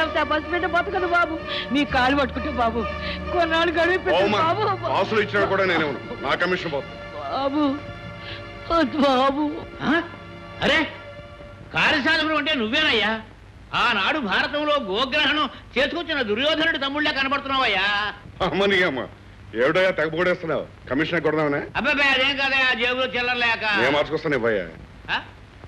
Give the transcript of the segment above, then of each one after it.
లేకపోతే ఆ పసిబిడ్డ బతకదు బాబు నీ కాలు పట్టుకుంటే బాబు కొన్నాళ్ళు గడిపి పెట్టు ఓమా బాబు ఆసులు ఇచ్చినా కూడా నేనే ఉన్నాను నా కమిషన్ పోతుంది బాబు వద్దు బాబు ఆ? అరే కార్యసాధకుడు అంటే నువ్వేనయ్యా ఆనాడు భారతంలో గోగ్రహణం చేసుకొచ్చిన దుర్యోధనుడి తమ్ముళ్ళ కనబడుతున్నావయ్యా అమ్మని అమ్మ ఏమిటయ్యా తెగబోడేస్తున్నావు కమిషన్ కొడదామనే అబ్బాయి అదేం కదయ్యా జేబులో చిల్లరలేక నేను మార్చుకొస్తాను ఇవ్వయ్యా ఆ?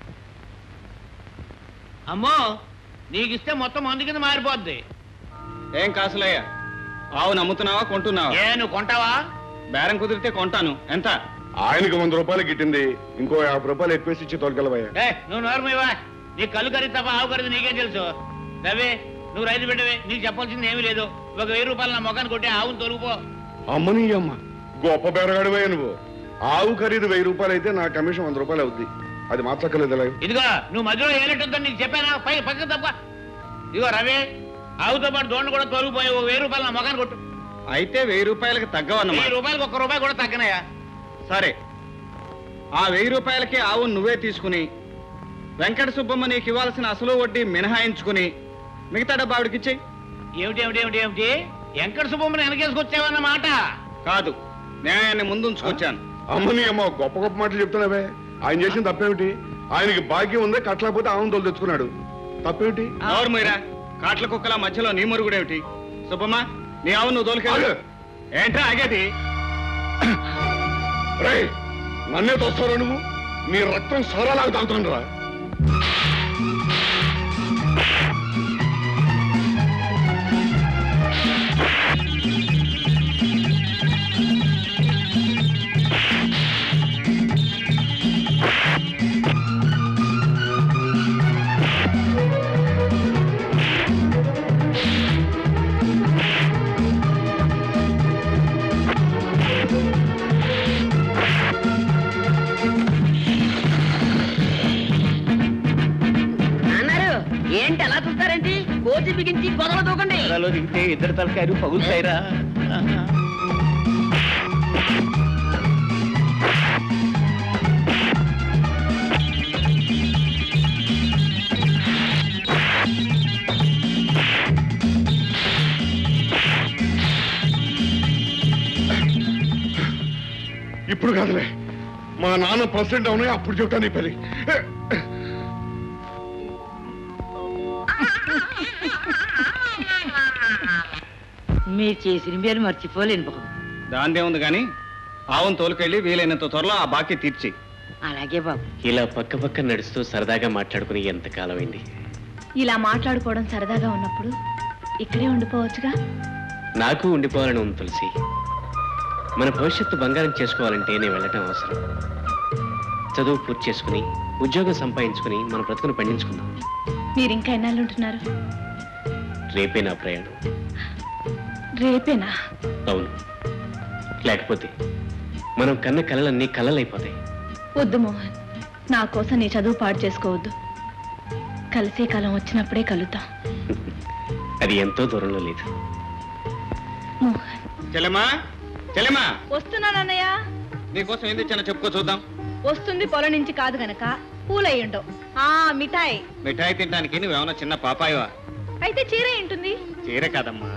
అమ్మో నీకిస్తే మొత్తం మందు కింద మారిపోద్ది ఏం కాసులయ్యా ఆవు నమ్ముతున్నావా కొంటున్నావా ఏ నువ్వు కొంటావా బేరం కుదిరితే కొంటాను ఎంత ఆయనకి వంద రూపాయలు గిట్టింది ఇంకో యాభై రూపాయలు ఎక్కువేసి ఇచ్చి తొలగలవయ్యా ఏ నువ్వు నోరమివా నీ కళ్ళు కరిగి తప్ప ఆవు కరిది నీకేం తెలుసు రవి నువ్వు రైతు బిడ్డవే నీకు చెప్పాల్సింది ఏమీ లేదు ఒక వెయ్యి రూపాయలు నా మొఖాన్ని కొట్టి ఆవును తొలుగుపో అమ్మని అమ్మ గొప్ప బేరగాడివయ్యా నువ్వు ఆవు ఖరీదు వెయ్యి రూపాయలు అయితే నా కమిషన్ వంద రూపాయలు అవుద్ది అది మార్చక్కర్లేదు ఇలా ఇదిగో నువ్వు మధ్యలో ఏనట్టుందని నీకు చెప్పానా పై పక్కన తప్ప ఇదిగో రవి ఆవుతో పాటు దోండు కూడా తొలగిపోయి ఓ వెయ్యి రూపాయలు నా మొఖాన్ని కొట్టు అయితే వెయ్యి రూపాయలకి వెయ్యి తగ్గవన్నమాట రూపాయలకు ఒక్క రూపాయి కూడా తగ్గనయా సరే ఆ వెయ్యి రూపాయలకి ఆవు నువ్వే తీసుకుని వెంకట సుబ్బమ్మ నీకు ఇవ్వాల్సిన అసలు వడ్డీ మినహాయించుకుని మిగతా డబ్బా ఆవిడకిచ్చేయి ఏమిటి ఏమిటి ఏమిటి ఏమిటి వెంకట సుబ్బమ్మని వెనకేసుకొచ్చావన్నమాట కాదు న్యాయాన్ని ముందుంచుకొచ్చాను అమ్మని అమ్మ గొప్ప గొప్ప మాటలు చెప్తున్నావే ఆయన చేసిన తప్పేమిటి ఆయనకి భాగ్యం ఉందే కట్టలేకపోతే ఆవును తోలు తెచ్చుకున్నాడు తప్పేమిటి ఎవరు మీరా కాట్ల కుక్కల మధ్యలో నీ మురుగుడేమిటి సుబ్బమ్మ నీ ఆవు నువ్వు తోలుకెళ్ళు ఆగు. ఏంట్రా ఆగేది రేయ్ నన్నే తోస్తారా నువ్వు నీ రక్తం సోరాలాగా తాగుతాను అన్నారు ఏంటి అలా చూస్తారేంటి కోచి బిగించి గొడవ దూకండి పొలాల్లో దిగితే ఇద్దరు తలకాయలు పగులుతాయిరా ఇప్పుడు కాదులే మా నాన్న ప్రెసిడెంట్ అవునాయి అప్పుడు చెప్తాను నీ పని మీరు చేసిన మీరు మర్చిపోలేను బాబు దాందే ఉంది కానీ ఆవును తోలుకెళ్ళి వీలైనంత త్వరలో ఆ బాకీ తీర్చి అలాగే బాబు ఇలా పక్క పక్క నడుస్తూ సరదాగా మాట్లాడుకుని ఎంతకాలమైంది ఇలా మాట్లాడుకోవడం సరదాగా ఉన్నప్పుడు ఇక్కడే ఉండిపోవచ్చుగా నాకు ఉండిపోవాలని ఉంది తులసి మన భవిష్యత్తు బంగారం చేసుకోవాలంటే నేను వెళ్ళటం అవసరం చదువు పూర్తి చేసుకుని ఉద్యోగం సంపాదించుకుని మన బ్రతుకును పండించుకుందాం మీరు ఇంకా ఎన్నాళ్ళు ఉంటున్నారు రేపే నా ప్రయాణం రేపేనా అవును లేకపోతే మనం కన్న కలలన్నీ కలలైపోతాయి వద్దు మోహన్ నా కోసం నీ చదువు పాడు చేసుకోవద్దు కలిసే కాలం వచ్చినప్పుడే కలుద్దాం అది ఎంతో దూరంలో లేదు మోహన్ చెల్లెమా చెల్లెమా వస్తున్నానన్నయ్య నీకోసం ఏం తెచ్చానో చెప్పుకో చూద్దాం వస్తుంది పొలం నుంచి కాదు గనక పూలయ్యుండవు ఆ మిఠాయి మిఠాయి తినడానికి నువ్వేమన్నా చిన్న పాపాయవా అయితే చీర ఉంటుంది చీర కాదమ్మా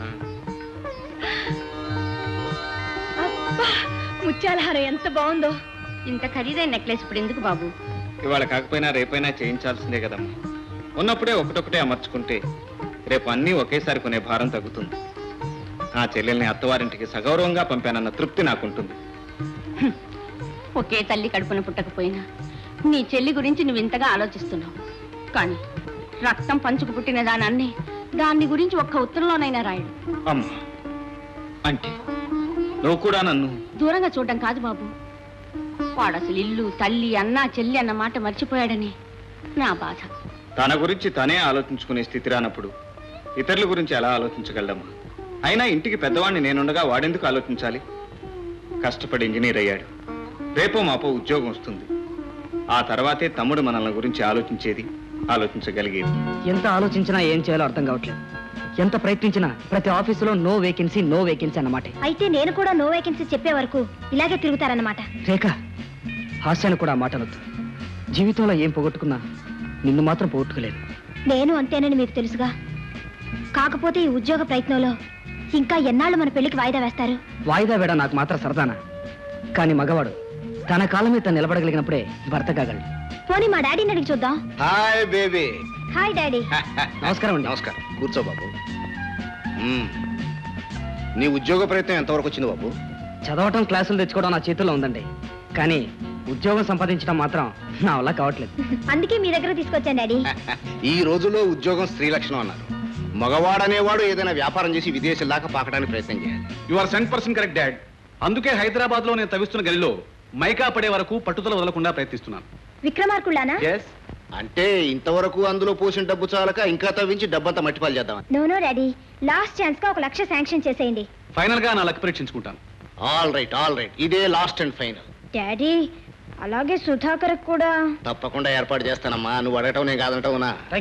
అబ్బా ముత్యాలహారం ఎంత బాగుందో ఇంత ఖరీదైన నెక్లెస్ ఇప్పుడు ఎందుకు బాబు ఇవాళ కాకపోయినా రేపైనా చేయించాల్సిందే కదమ్మా ఉన్నప్పుడే ఒకటొకటే అమర్చుకుంటే రేపు అన్నీ ఒకేసారి కొనే భారం తగ్గుతుంది ఆ చెల్లెల్ని అత్తవారింటికి సగౌరవంగా పంపానన్న తృప్తి నాకుంటుంది ఒకే తల్లి కడుపున పుట్టకపోయినా నీ చెల్లి గురించి నువ్వు ఇంతగా ఆలోచిస్తున్నావు కానీ రక్తం పంచుకు పుట్టిన దానాన్ని దాన్ని గురించి ఒక్క ఉత్తరంలోనైనా రాయడు అమ్మా అంటే నువ్వు కూడా నన్ను దూరంగా చూడడం కాదు బాబు వాడు అసలు ఇల్లు తల్లి అన్న చెల్లి అన్న మాట మర్చిపోయాడని నా బాధ తన గురించి తనే ఆలోచించుకునే స్థితి రానప్పుడు ఇతరుల గురించి ఎలా ఆలోచించగలడమ్మా అయినా ఇంటికి పెద్దవాడిని నేనుండగా వాడెందుకు ఆలోచించాలి కష్టపడి ఇంజనీర్ అయ్యాడు రేపో మాపో ఉద్యోగం వస్తుంది ఆ తర్వాతే తమ్ముడు మనల్ని గురించి ఆలోచించేది ఆలోచించగలిగేది ఎంత ఆలోచించినా ఏం చేయాలో అర్థం కావట్లేదు ఎంత ప్రయత్నించినా ప్రతి ఆఫీసులో నో వేకెన్సీ నో వేకెన్సీ అన్నమాట అయితే నేను కూడా నో వేకెన్సీ చెప్పే వరకు ఇలాగే తిరుగుతారన్నమాట రేఖ హాస్యాన్ని కూడా ఆ మాట అనొద్దు జీవితంలో ఏం పోగొట్టుకున్నా నిన్ను మాత్రం పోగొట్టుకోలేదు నేను అంతేనని మీకు తెలుసుగా కాకపోతే ఈ ఉద్యోగ ప్రయత్నంలో ఇంకా ఎన్నాళ్ళు మన పెళ్లికి వాయిదా వేస్తారు వాయిదా వేడ నాకు మాత్రం సరదానా కానీ మగవాడు తన కాలం మీద తను నిలబడగలిగినప్పుడే భర్త కాగలడు పోనీ మా డాడీని అడిగి చూద్దాం హాయ్ బేబీ హాయ్ డాడీ నమస్కారం అండి నమస్కారం కూర్చో బాబు మ్మ్. నీ ఉద్యోగ ప్రయత్నం ఎంతవరకు వచ్చింది బాబు చదవటం క్లాసులు తెచ్చుకోవడం నా చేతుల్లో ఉందండి కానీ ఉద్యోగం సంపాదించడం మాత్రం నా వల్ల కావట్లేదు అందుకే మీ దగ్గర తీసుకొచ్చాను డాడీ ఈ రోజుల్లో ఉద్యోగం స్త్రీ లక్షణం అన్నారు మగవాడనేవాడు ఏదైనా వ్యాపారం చేసి విదేశీ దాకా పాకడానికి ప్రయత్నం చేయాలి you are cent percent correct dad అందుకే హైదరాబాద్ లో నేను తవ్విస్తున్న గదిలో మైకా పడే వరకు పట్టుదల వదలకుండా ప్రయత్నిస్తున్నాను విక్రమార్కుళ్ళానా అంటే ఇంతవరకు అందులో పోసిన డబ్బు చాలక ఇంకా తవ్వించి డబ్బంతా మట్టిపాలు చేద్దామని no no daddy last chance గా ఒక లక్ష శాంక్షన్ చేసేయండి ఫైనల్ గా నా లక్ పరీక్షించుకుంటాను ఆల్ రైట్ ఆల్ రైట్ ఇదే లాస్ట్ అండ్ ఫైనల్ డాడీ అలాగే సుధాకర్ కూడా తప్పకుండా ఏర్పాటు చేస్తానమ్మా నువ్వు అడగటం నేను కాదనటం నా